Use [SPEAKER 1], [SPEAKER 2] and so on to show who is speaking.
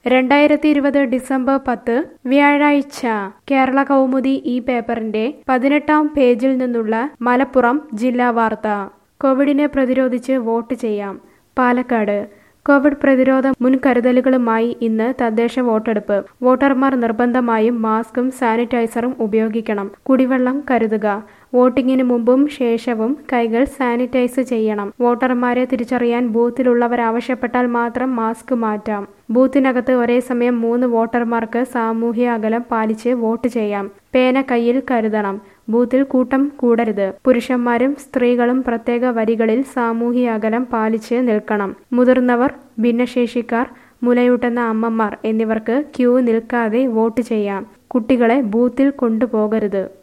[SPEAKER 1] രണ്ടായിരത്തി ഇരുപത് ഡിസംബർ പത്ത് വ്യാഴാഴ്ച കേരള കൗമുദി ഈ പേപ്പറിന്റെ പതിനെട്ടാം പേജിൽ നിന്നുള്ള മലപ്പുറം ജില്ലാ വാർത്ത കോവിഡിനെ പ്രതിരോധിച്ച് വോട്ട് ചെയ്യാം പാലക്കാട് കോവിഡ് പ്രതിരോധ മുൻകരുതലുകളുമായി ഇന്ന് തദ്ദേശ വോട്ടെടുപ്പ് വോട്ടർമാർ നിർബന്ധമായും മാസ്കും സാനിറ്റൈസറും ഉപയോഗിക്കണം കുടിവെള്ളം കരുതുക വോട്ടിങ്ങിന് മുമ്പും ശേഷവും കൈകൾ സാനിറ്റൈസ് ചെയ്യണം വോട്ടർമാരെ തിരിച്ചറിയാൻ ബൂത്തിലുള്ളവർ ആവശ്യപ്പെട്ടാൽ മാത്രം മാസ്ക് മാറ്റാം ബൂത്തിനകത്ത് ഒരേ സമയം മൂന്ന് വോട്ടർമാർക്ക് സാമൂഹ്യ അകലം പാലിച്ച് വോട്ട് ചെയ്യാം പേന കയ്യിൽ കരുതണം ബൂത്തിൽ കൂട്ടം കൂടരുത് പുരുഷന്മാരും സ്ത്രീകളും പ്രത്യേക വരികളിൽ സാമൂഹ്യ അകലം പാലിച്ച് നിൽക്കണം മുതിർന്നവർ ഭിന്നശേഷിക്കാർ മുലയൂട്ടുന്ന അമ്മമാർ എന്നിവർക്ക് ക്യൂ നിൽക്കാതെ വോട്ട് ചെയ്യാം കുട്ടികളെ ബൂത്തിൽ കൊണ്ടുപോകരുത്